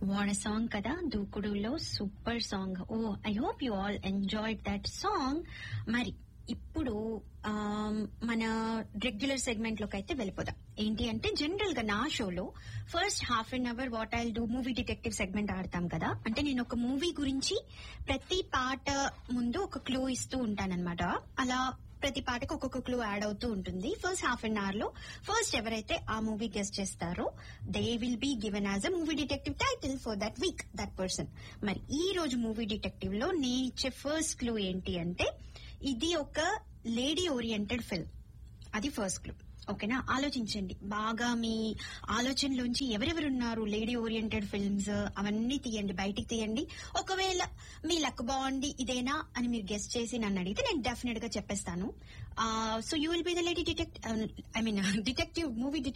వాడ సాంగ్ కదా దూకుడులో super song oh I hope you all enjoyed that song మరి ఇప్పుడు ఆమ్, మన రెగ్యులర్ సెగ్మెంట్ లోకి అయితే వెళ్ళిపోదాం ఏంటి అంటే జనరల్ గా నా షోలో first half an hour what I do movie detective segment ఆడతాం కదా అంటే నేను ఒక మూవీ గురించి ప్రతి పాట ముందు ఒక క్లూ ఇస్తూ ఉంటానన్నమాట అలా ప్రతి పాటకు ఒక్కొక్క క్లూ యాడ్ అవుతూ ఉంటుంది ఫస్ట్ హాఫ్ అన్ అవర్ లో ఫస్ట్ ఎవరైతే ఆ మూవీ గెస్ట్ చేస్తారో they will be given as a movie detective title for that week that person మరి ఈ రోజు మూవీ డిటెక్టివ్ లో నేను ఇచ్చే ఫస్ట్ క్లూ ఏంటి అంటే ఇది ఒక లేడీ ఓరియంటెడ్ ఫిల్మ్ అది ఫస్ట్ క్లూ ఓకేనా ఆలోచించండి బాగా మీ ఆలోచనలోంచి ఎవరెవరున్నారు లేడీ ఓరియంటెడ్ ఫిల్మ్స్ అవన్నీ తీయండి బయటికి తీయండి ఒకవేళ మీ లక్ బాగుండి ఇదేనా అని మీరు గెస్ట్ చేసి నన్ను అడిగితే నేను డెఫినెట్ గా చెప్పేస్తాను so you will be the lady detect I mean detective movie